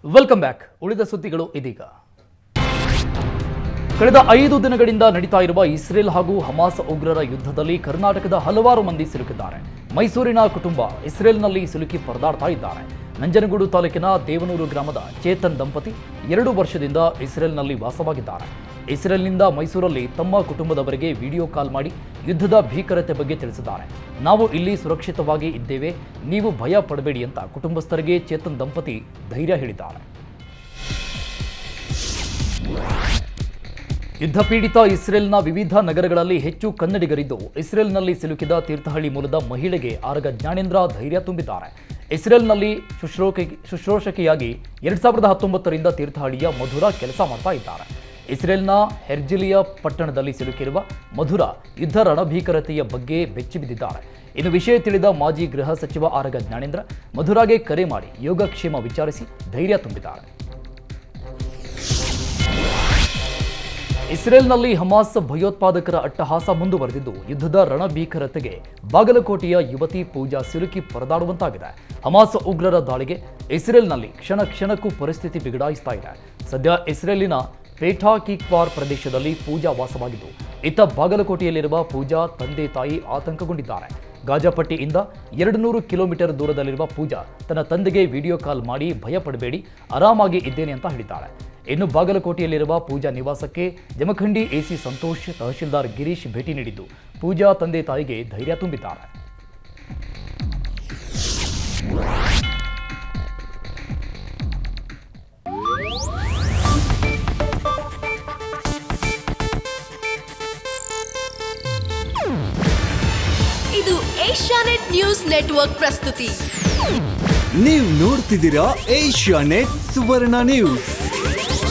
welcome back ಉಳಿದ ಸುದ್ದಿಗಳು ಇದೀಗ ಕಳೆದ ಐದು ದಿನಗಳಿಂದ ನಡೀತಾ ಇರುವ ಇಸ್ರೇಲ್ ಹಾಗೂ ಹಮಾಸ್ ಉಗ್ರರ ಯುದ್ಧದಲ್ಲಿ ಕರ್ನಾಟಕದ ಹಲವಾರು ಮಂದಿ ಸಿಲುಕಿದ್ದಾರೆ ಮೈಸೂರಿನ ಕುಟುಂಬ ಇಸ್ರೇಲ್ನಲ್ಲಿ ಸಿಲುಕಿ ಪರದಾಡ್ತಾ ಇದ್ದಾರೆ ನಂಜನಗೂಡು ತಾಲೂಕಿನ ದೇವನೂರು ಗ್ರಾಮದ ಚೇತನ್ ದಂಪತಿ ಎರಡು ವರ್ಷದಿಂದ ಇಸ್ರೇಲ್ನಲ್ಲಿ ವಾಸವಾಗಿದ್ದಾರೆ ಇಸ್ರೇಲ್ನಿಂದ ಮೈಸೂರಲ್ಲಿ ತಮ್ಮ ಕುಟುಂಬದವರಿಗೆ ವಿಡಿಯೋ ಕಾಲ್ ಮಾಡಿ ಯುದ್ಧದ ಭೀಕರತೆ ಬಗ್ಗೆ ತಿಳಿಸಿದ್ದಾರೆ ನಾವು ಇಲ್ಲಿ ಸುರಕ್ಷಿತವಾಗಿ ಇದ್ದೇವೆ ನೀವು ಭಯ ಪಡಬೇಡಿ ಅಂತ ಕುಟುಂಬಸ್ಥರಿಗೆ ಚೇತನ್ ದಂಪತಿ ಧೈರ್ಯ ಹೇಳಿದ್ದಾರೆ ಯುದ್ಧ ಪೀಡಿತ ಇಸ್ರೇಲ್ನ ವಿವಿಧ ನಗರಗಳಲ್ಲಿ ಹೆಚ್ಚು ಕನ್ನಡಿಗರಿದ್ದು ಇಸ್ರೇಲ್ನಲ್ಲಿ ಸಿಲುಕಿದ ತೀರ್ಥಹಳ್ಳಿ ಮೂಲದ ಮಹಿಳೆಗೆ ಆರಗ ಜ್ಞಾನೇಂದ್ರ ಧೈರ್ಯ ತುಂಬಿದ್ದಾರೆ ಇಸ್ರೇಲ್ನಲ್ಲಿ ಶುಶ್ರೂಷಕಿ ಶುಶ್ರೂಷಕಿಯಾಗಿ ಎರಡ್ ಸಾವಿರದ ಹತ್ತೊಂಬತ್ತರಿಂದ ತೀರ್ಥಹಳ್ಳಿಯ ಮಧುರ ಕೆಲಸ ಮಾಡ್ತಾ ಇದ್ದಾರೆ ಇಸ್ರೇಲ್ನ ಹೆರ್ಜಿಲಿಯ ಪಟ್ಟಣದಲ್ಲಿ ಸಿಲುಕಿರುವ ಮಧುರ ಯುದ್ಧ ರಣಭೀಕರತೆಯ ಬಗ್ಗೆ ಬೆಚ್ಚಿಬಿದ್ದಿದ್ದಾರೆ ಇನ್ನು ವಿಷಯ ತಿಳಿದ ಮಾಜಿ ಗೃಹ ಸಚಿವ ಆರಗ ಜ್ಞಾನೇಂದ್ರ ಮಧುರಾಗೆ ಕರೆ ಮಾಡಿ ಯೋಗಕ್ಷೇಮ ವಿಚಾರಿಸಿ ಧೈರ್ಯ ತುಂಬಿದ್ದಾರೆ ಇಸ್ರೇಲ್ನಲ್ಲಿ ಹಮಾಸ್ ಭಯೋತ್ಪಾದಕರ ಅಟ್ಟಹಾಸ ಮುಂದುವರೆದಿದ್ದು ಯುದ್ಧದ ರಣಭೀಕರತೆಗೆ ಬಾಗಲಕೋಟೆಯ ಯುವತಿ ಪೂಜಾ ಸಿಲುಕಿ ಪರದಾಡುವಂತಾಗಿದೆ ಹಮಾಸ್ ಉಗ್ರರ ದಾಳಿಗೆ ಇಸ್ರೇಲ್ನಲ್ಲಿ ಕ್ಷಣ ಕ್ಷಣಕ್ಕೂ ಪರಿಸ್ಥಿತಿ ಬಿಗಡಾಯಿಸ್ತಾ ಇದೆ ಸದ್ಯ ಇಸ್ರೇಲಿನ ಪೇಠಾ ಕಿಕ್ವಾರ್ ಪ್ರದೇಶದಲ್ಲಿ ಪೂಜಾ ವಾಸವಾಗಿದ್ದು ಇತ್ತ ಬಾಗಲಕೋಟೆಯಲ್ಲಿರುವ ಪೂಜಾ ತಂದೆ ತಾಯಿ ಆತಂಕಗೊಂಡಿದ್ದಾರೆ ಗಾಜಾಪಟ್ಟಿಯಿಂದ ಎರಡು ನೂರು ಕಿಲೋಮೀಟರ್ ದೂರದಲ್ಲಿರುವ ಪೂಜಾ ತನ್ನ ತಂದೆಗೆ ವಿಡಿಯೋ ಕಾಲ್ ಮಾಡಿ ಭಯಪಡಬೇಡಿ ಆರಾಮಾಗಿ ಇದ್ದೇನೆ ಅಂತ ಹೇಳಿದ್ದಾಳೆ ಇನ್ನು ಬಾಗಲಕೋಟೆಯಲ್ಲಿರುವ ಪೂಜಾ ನಿವಾಸಕ್ಕೆ ಜಮಖಂಡಿ ಎಸಿ ಸಂತೋಷ್ ತಹಶೀಲ್ದಾರ್ ಗಿರೀಶ್ ಭೇಟಿ ನೀಡಿದ್ದು ಪೂಜಾ ತಂದೆ ತಾಯಿಗೆ ಧೈರ್ಯ ತುಂಬಿದ್ದಾರೆ ಇದು ಏಷ್ಯಾನೆಟ್ ನ್ಯೂಸ್ ನೆಟ್ವರ್ಕ್ ಪ್ರಸ್ತುತಿ ನೀವು ನೋಡ್ತಿದ್ದೀರಾ ಏಷ್ಯಾ ನೆಟ್ ಸುವರ್ಣ ನ್ಯೂಸ್